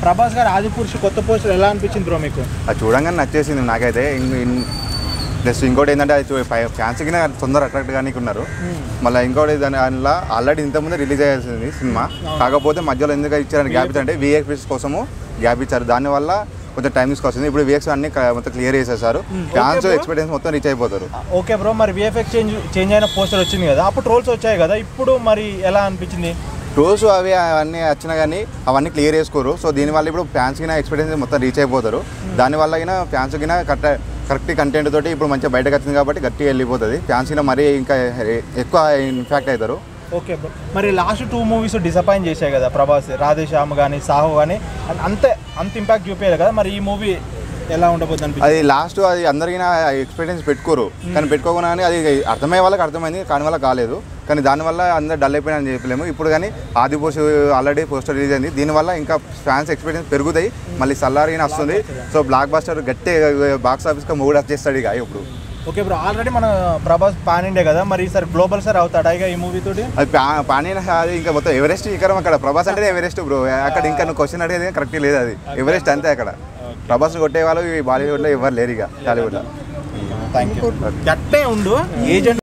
ప్రభాస్ గారు ఆది పురుషు కొత్త పోస్టర్ ఎలా అనిపించింది బ్రో మీకు అది చూడంగానే నచ్చేసింది నాకైతే ప్లస్ ఇంకోటి ఏంటంటే అది ఫ్యాన్స్కి తొందర అట్రాక్ట్ కానీ ఉన్నారు మళ్ళీ ఇంకోటి దాని దానిలో ఆల్రెడీ ఇంతకుముందే రిలీజ్ అయ్యాల్సింది సినిమా కాకపోతే మధ్యలో ఎందుకు ఇచ్చారని గ్యాప్ ఇచ్చారంటే విఎక్స్ కోసము గ్యాప్ ఇచ్చారు దానివల్ల కొంచెం టైం తీసుకొస్తుంది ఇప్పుడు విఎక్స్ అన్ని క- మొత్తం క్లియర్ చేసేసారు ఫ్యాన్స్ bro. ఎక్స్పీరియన్స్ మొత్తం రీచ్ అయిపోతారు ఓకే బ్రో మరి విఎఫ్ఎక్స్ చేంజ్ చేంజ్ అయిన పోస్టర్ వచ్చింది కదా అప్పుడు ట్రోల్స్ వచ్చాయి కదా ఇప్పుడు మరి ఎలా అనిపించింది రోజు అవి అవన్నీ వచ్చినా కానీ అవన్నీ క్లియర్ చేసుకోరు సో దీనివల్ల ఇప్పుడు ఫ్యాన్స్ కినా ఎక్స్పీరియన్స్ మొత్తం రీచ్ అయిపోతారు దానివల్ల కినా ఫ్యాన్స్ కినా కరెక్ట్ కరెక్ట్ కంటెంట్ తోటి ఇప్పుడు మంచిగా బయటకు వచ్చింది కాబట్టి గట్టిగా వెళ్ళిపోతుంది ఫ్యాన్స్ కినా మరీ ఇంకా ఎక్కువ ఇన్ఫాక్ట్ అవుతారు ఓకే బ్రో మరి లాస్ట్ టూ మూవీస్ డిసప్పాయింట్ చేశాయి కదా ప్రభాస్ రాధేశ్యామ్ కానీ సాహో కానీ అంతే అంత ఇంపాక్ట్ చూపించారు కదా మరి ఈ మూవీ ఎలా ఉండబోద్ది అనిపించింది అది లాస్ట్ అది అందరికీ ఎక్స్పీరియన్స్ పెట్టుకోరు కానీ పెట్టుకోకుండా కానీ అది అర్థమయ్యే వాళ్ళకి అర్థమైంది కాని వల్ల కాలేదు కానీ దానివల్ల అందరు డల్ అయిపోయినా చెప్పలేము ఇప్పుడు కానీ ఆది పోస్ట్ ఆల్రెడీ పోస్టర్ రిలీజ్ అయింది దీనివల్ల ఇంకా ఫ్యాన్స్ ఎక్స్పీరియన్స్ పెరుగుతాయి మళ్ళీ సల్లారిన వస్తుంది సో బ్లాక్ బాస్టర్ గట్టి బాక్స్ ఆఫీస్గా మూడు వచ్చేస్తాడు ఇక ఇప్పుడు ఓకే బ్రో ఆల్రెడీ మన ప్రభాస్ పాన్ ఇండియా కదా మరి ఈసారి గ్లోబల్ సార్ అవుతాడా ఇక ఈ మూవీ తోటి అది పా- పానీయ అది ఇంకా మొత్తం ఎవరెస్ట్ ఇక్కడ అక్కడ ప్రభాస్ అంటే ఎవరెస్ట్ బ్రో అక్కడ ఇంకా నువ్వు క్వశ్చన్ అడిగేది కరెక్ట్ లేదు అది ఎవరెస్ట్ అంతే అక్కడ ప్రభాస్ కొట్టే వాళ్ళు ఈ బాలీవుడ్లో ఎవరు లేరు ఇక టాలీవుడ్లో థ్యాంక్ యూ గట్టే ఉండు ఏజెంట్